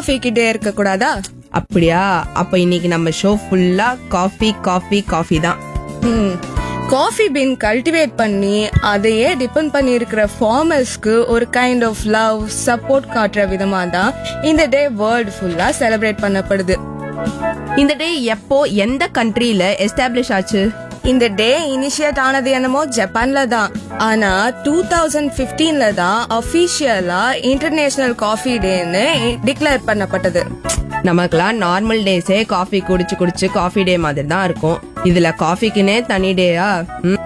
கிட்டே இருக்க கூடாதா அப்படியா அப்ப இன்னைக்கு நம்ம ஷோ ஃபுல்லா காஃபி காஃபி காஃபி தான் காஃபி பீன் கல்டிவேட் பண்ணி அதையே டிபெண்ட் பண்ணி இருக்கிற ஃபார்மர்ஸ்க்கு ஒரு கைண்ட் ஆஃப் லவ் சப்போர்ட் காட்டுற விதமா தான் இந்த டே வேர்ல்டு ஃபுல்லா செலிப்ரேட் பண்ணப்படுது இந்த டே எப்போ எந்த கண்ட்ரில எஸ்டாப்ளிஷ் ஆச்சு இந்த டே இனிஷியேட் ஆனது என்னமோ ஜப்பான்ல தான் ஆனா டூ தௌசண்ட் பிப்டீன்ல தான் அபிஷியலா இன்டர்நேஷனல் காஃபி டேன்னு டிக்ளேர் பண்ணப்பட்டது நமக்கெல்லாம் நார்மல் டேஸே காஃபி குடிச்சு குடிச்சு காஃபி டே மாதிரி தான் இருக்கும் இதுல காஃபிக்குனே தனி டேயா ம்.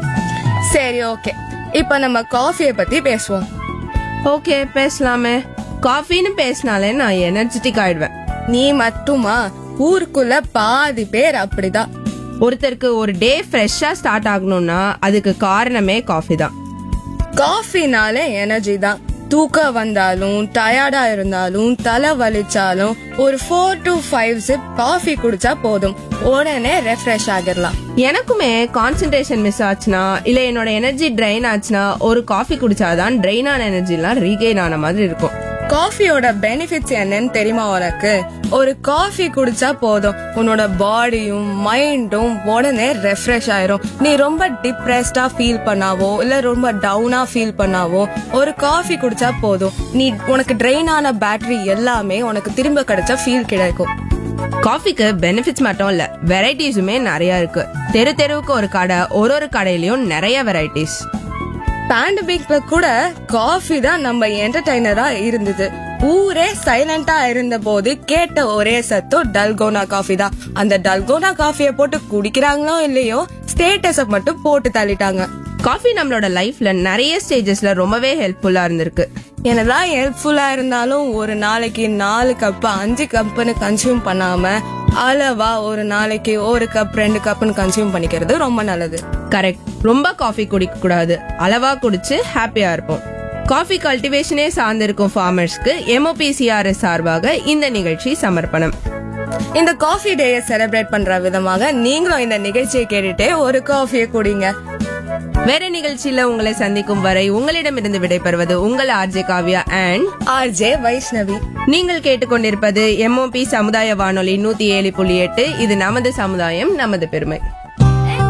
சரி ஓகே இப்போ நம்ம காஃபியை பத்தி பேசுவோம் ஓகே பேசலாமே காஃபின்னு பேசினாலே நான் எனர்ஜெட்டிக் ஆயிடுவேன் நீ மட்டுமா ஊருக்குள்ள பாதி பேர் அப்படிதான் ஒருத்தருக்கு ஒரு டே ஃப்ரெஷ்ஷா ஸ்டார்ட் ஆகணும்னா அதுக்கு காரணமே காஃபி தான் காஃபினால எனர்ஜி தான் தூக்கம் வந்தாலும் டயர்டா இருந்தாலும் தலை வலிச்சாலும் ஒரு four to five sip coffee குடிச்சா போதும் உடனே ரெஃப்ரெஷ் ஆகிடலாம் எனக்குமே கான்சென்ட்ரேஷன் மிஸ் ஆச்சுன்னா இல்ல என்னோட எனர்ஜி ட்ரைன் ஆச்சுன்னா ஒரு காஃபி குடிச்சாதான் ட்ரைன் ஆன எனர்ஜிலாம் ரீகெயின் ஆன மாதிரி இருக்கும் காஃபியோட பெனிஃபிட்ஸ் என்னன்னு தெரியுமா உனக்கு ஒரு காஃபி குடிச்சா போதும் உன்னோட பாடியும் மைண்டும் உடனே ரெஃப்ரெஷ் ஆயிரும் நீ ரொம்ப டிப்ரெஸ்டா ஃபீல் பண்ணாவோ இல்ல ரொம்ப டவுனா ஃபீல் பண்ணாவோ ஒரு காஃபி குடிச்சா போதும் நீ உனக்கு ட்ரெயின் ஆன பேட்டரி எல்லாமே உனக்கு திரும்ப கிடைச்ச ஃபீல் கிடைக்கும் காஃபிக்கு பெனிஃபிட்ஸ் மட்டும் இல்ல வெரைட்டிஸுமே நிறைய இருக்கு தெரு தெருவுக்கு ஒரு கடை ஒரு ஒரு கடையிலயும் நிறைய வெரைட்டிஸ் பேண்டமிக்ல கூட காஃபி தான் நம்ம என்டர்டைனரா இருந்தது ஊரே சைலண்டா இருந்த போது கேட்ட ஒரே சத்தம் டல்கோனா காஃபி தான் அந்த டல்கோனா காஃபியை போட்டு குடிக்கிறாங்களோ இல்லையோ ஸ்டேட்டஸ மட்டும் போட்டு தள்ளிட்டாங்க காஃபி நம்மளோட லைஃப்ல நிறைய ஸ்டேஜஸ்ல ரொம்பவே ஹெல்ப்ஃபுல்லா இருந்திருக்கு என்னதான் ஹெல்ப்ஃபுல்லா இருந்தாலும் ஒரு நாளைக்கு நாலு கப் அஞ்சு கப்புன்னு கன்சியூம் பண்ணாம அளவா ஒரு நாளைக்கு ஒரு கப் ரெண்டு கப்னு கன்சியூம் பண்ணிக்கிறது ரொம்ப நல்லது கரெக்ட் ரொம்ப காஃபி குடிக்க கூடாது அளவா குடிச்சு ஹாப்பியா இருப்போம் காஃபி கல்டிவேஷனே சார்ந்திருக்கும் ஃபார்மர்ஸ்க்கு எம்ஓபிசிஆர்எஸ் சார்பாக இந்த நிகழ்ச்சி சமர்ப்பணம் இந்த காஃபி டேயை செலிப்ரேட் பண்ற விதமாக நீங்களும் இந்த நிகழ்ச்சியை கேட்டுட்டே ஒரு காஃபியை குடிங்க வேற நிகழ்ச்சியில உங்களை சந்திக்கும் வரை உங்களிடமிருந்து விடைபெறுவது உங்கள் RJ Kavya and RJ Vaishnavi நீங்கள் கேட்டுக்கொண்டிருப்பது எம்ஓபி சமுதாய வானொலி நூத்தி ஏழு புள்ளி எட்டு இது நமது சமுதாயம் நமது பெருமை